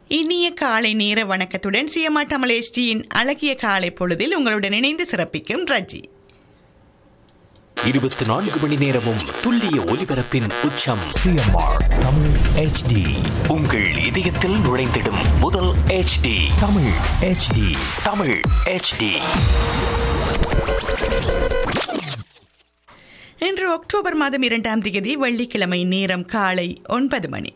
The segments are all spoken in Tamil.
இனிய காலை நேர வணக்கத்துடன் சிஎம்ஆ தமிழேஷ்டியின் அழகிய காலை பொழுதில் உங்களுடன் இணைந்து சிறப்பிக்கும் ரஜி இருபத்தி நான்கு மணி நேரமும் துல்லிய ஒலிபரப்பின் உச்சம் சிஎம்ஆர் தமிழ் ஹெச்டி உங்கள் இதயத்தில் நுழைந்திடும் முதல் HD Tamil HD Tamil HD இன்று அக்டோபர் மாதம் இரண்டாம் தேதி வெள்ளிக்கிழமை நேரம் காலை ஒன்பது மணி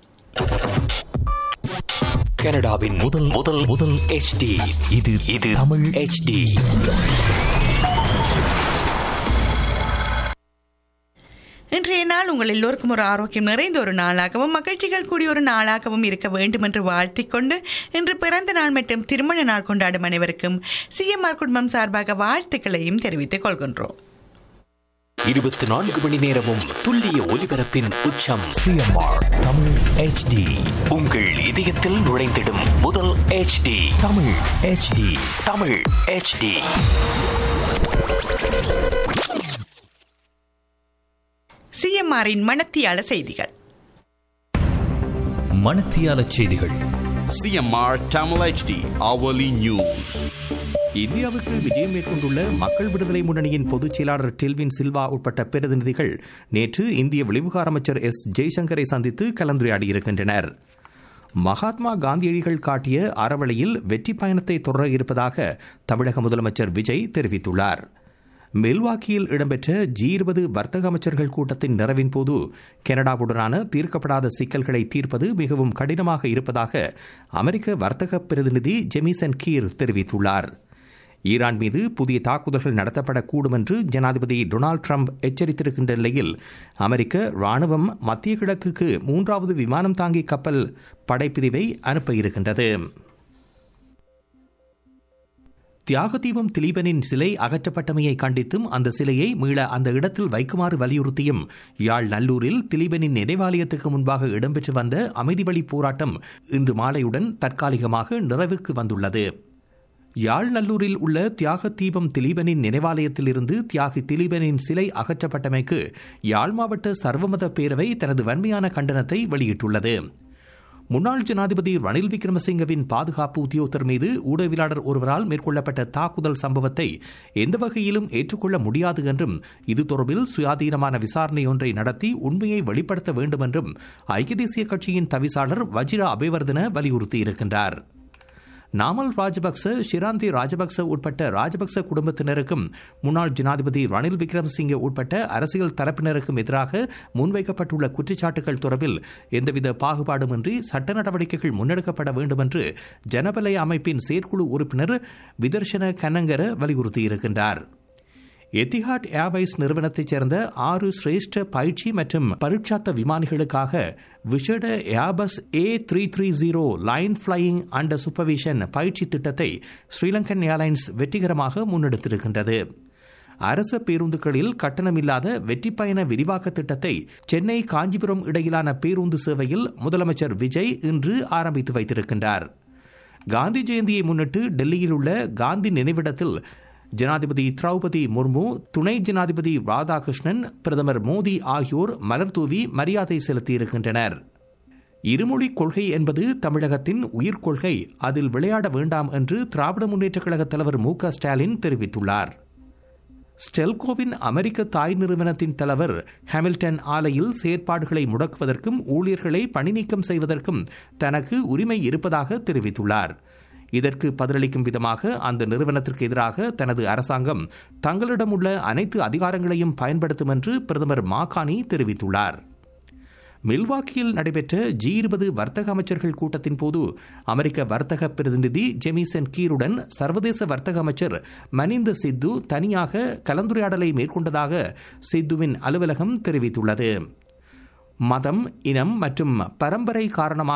கனடாவின் முதல் முதல் முதல் HD இது இது தமிழ் HD இன்றைய நாள் உங்கள் எல்லோருக்கும் ஒரு ஆரோக்கியம் நிறைந்த ஒரு நாளாகவும் மகிழ்ச்சிகள் கூடிய ஒரு நாளாகவும் இருக்க வேண்டும் என்று வாழ்த்திக் கொண்டு இன்று பிறந்த நாள் மற்றும் திருமண நாள் கொண்டாடும் அனைவருக்கும் சிஎம்ஆர் குடும்பம் சார்பாக வாழ்த்துக்களையும் தெரிவித்துக் கொள்கின்றோம் இருபத்தி நான்கு மணி நேரமும் துல்லிய ஒலிபரப்பின் உச்சம் சிஎம்ஆர் தமிழ் ஹெச்டி உங்கள் இதயத்தில் நுழைந்திடும் முதல் HD Tamil HD Tamil HD சிஎம்ஆரின் மனத்தியால செய்திகள் மணத்தியால செய்திகள் CMR Tamil HD hourly news. இந்தியாவுக்கு விஜயம் மேற்கொண்டுள்ள மக்கள் விடுதலை முன்னணியின் பொதுச் செயலாளர் டில்வின் சில்வா உட்பட்ட பிரதிநிதிகள் நேற்று இந்திய வெளிவிவகார அமைச்சர் எஸ் ஜெய்சங்கரை சந்தித்து கலந்துரையாடியிருக்கின்றனர் மகாத்மா காந்தியடிகள் காட்டிய அறவழியில் வெற்றி பயணத்தை தொடர இருப்பதாக தமிழக முதலமைச்சர் விஜய் தெரிவித்துள்ளார் மில்வாக்கியில் இடம்பெற்ற ஜி இருபது வர்த்தக அமைச்சர்கள் கூட்டத்தின் நிறைவின் போது கனடாவுடனான தீர்க்கப்படாத சிக்கல்களை தீர்ப்பது மிகவும் கடினமாக இருப்பதாக அமெரிக்க வர்த்தக பிரதிநிதி ஜெமிசன் கீர் தெரிவித்துள்ளார் ஈரான் மீது புதிய தாக்குதல்கள் நடத்தப்படக்கூடும் என்று ஜனாதிபதி டொனால்டு ட்ரம்ப் எச்சரித்திருக்கின்ற நிலையில் அமெரிக்க ராணுவம் மத்திய கிழக்குக்கு மூன்றாவது விமானம் தாங்கி கப்பல் படைப்பிரிவை அனுப்ப இருக்கின்றது தியாகதீபம் திலீபனின் சிலை அகற்றப்பட்டமையை கண்டித்தும் அந்த சிலையை மீள அந்த இடத்தில் வைக்குமாறு வலியுறுத்தியும் யாழ் நல்லூரில் திலீபனின் நினைவாலயத்துக்கு முன்பாக இடம்பெற்று வந்த அமைதி வழி போராட்டம் இன்று மாலையுடன் தற்காலிகமாக நிறைவுக்கு வந்துள்ளது யாழ் நல்லூரில் உள்ள தியாக தீபம் திலீபனின் நினைவாலயத்தில் இருந்து தியாகி திலீபனின் சிலை அகற்றப்பட்டமைக்கு யாழ் மாவட்ட சர்வமத பேரவை தனது வன்மையான கண்டனத்தை வெளியிட்டுள்ளது முன்னாள் ஜனாதிபதி ரணில் விக்ரமசிங்கவின் பாதுகாப்பு உத்தியோகத்தர் மீது ஊடகவியலாளர் ஒருவரால் மேற்கொள்ளப்பட்ட தாக்குதல் சம்பவத்தை எந்த வகையிலும் ஏற்றுக்கொள்ள முடியாது என்றும் இது தொடர்பில் சுயாதீனமான விசாரணை ஒன்றை நடத்தி உண்மையை வெளிப்படுத்த வேண்டும் என்றும் ஐக்கிய தேசிய கட்சியின் தவிசாளர் வஜிரா அபேவர்தன வலியுறுத்தியிருக்கின்றார் நாமல் ராஜபக்ச ஷிராந்தி ராஜபக்ச உட்பட்ட ராஜபக்ச குடும்பத்தினருக்கும் முன்னாள் ஜனாதிபதி ரணில் விக்ரமசிங்கே உட்பட்ட அரசியல் தரப்பினருக்கும் எதிராக முன்வைக்கப்பட்டுள்ள குற்றச்சாட்டுகள் தொடர்பில் எந்தவித பாகுபாடுமின்றி சட்ட நடவடிக்கைகள் முன்னெடுக்கப்பட வேண்டும் என்று ஜனபலய அமைப்பின் செயற்குழு உறுப்பினர் விதர்ஷன கன்னங்கர வலியுறுத்தியிருக்கின்றார் எத்திஹாட் ஏர்வைஸ் நிறுவனத்தைச் சேர்ந்த ஆறு சிரேஷ்ட பயிற்சி மற்றும் பரீட்சாத்த விமானிகளுக்காக விஷட Airbus A three three zero line flying under supervision பயிற்சி திட்டத்தை ஸ்ரீலங்கன் ஏர்லைன்ஸ் வெற்றிகரமாக முன்னெடுத்திருக்கின்றது அரச பேருந்துகளில் கட்டணமில்லாத வெற்றி பயண விரிவாக்க திட்டத்தை சென்னை காஞ்சிபுரம் இடையிலான பேருந்து சேவையில் முதலமைச்சர் விஜய் இன்று ஆரம்பித்து வைத்திருக்கின்றார் காந்தி ஜெயந்தியை முன்னிட்டு டெல்லியில் உள்ள காந்தி நினைவிடத்தில் ஜனாதிபதி திரௌபதி முர்மு துணை ஜனாதிபதி ராதாகிருஷ்ணன் பிரதமர் மோடி ஆகியோர் மலர்தூவி மரியாதை செலுத்தியிருக்கின்றனர் இருமொழி கொள்கை என்பது தமிழகத்தின் உயிர்கொள்கை அதில் விளையாட வேண்டாம் என்று திராவிட முன்னேற்றக் கழக தலைவர் மு க ஸ்டாலின் தெரிவித்துள்ளார் ஸ்டெல்கோவின் அமெரிக்க தாய் நிறுவனத்தின் தலைவர் ஹாமில்டன் ஆலையில் செயற்பாடுகளை முடக்குவதற்கும் ஊழியர்களை பணிநீக்கம் செய்வதற்கும் தனக்கு உரிமை இருப்பதாக தெரிவித்துள்ளார் இதற்கு பதிலளிக்கும் விதமாக அந்த நிறுவனத்திற்கு எதிராக தனது அரசாங்கம் தங்களிடம் உள்ள அனைத்து அதிகாரங்களையும் பயன்படுத்தும் என்று பிரதமர் மாகாணி தெரிவித்துள்ளார் மில்வாக்கியில் நடைபெற்ற ஜி இருபது வர்த்தக அமைச்சர்கள் கூட்டத்தின் போது அமெரிக்க வர்த்தக பிரதிநிதி ஜெமிசன் கீருடன் சர்வதேச வர்த்தக அமைச்சர் மனிந்த சித்து தனியாக கலந்துரையாடலை மேற்கொண்டதாக சித்துவின் அலுவலகம் தெரிவித்துள்ளது மதம் இனம் மற்றும் பரம்பரை காரணமாக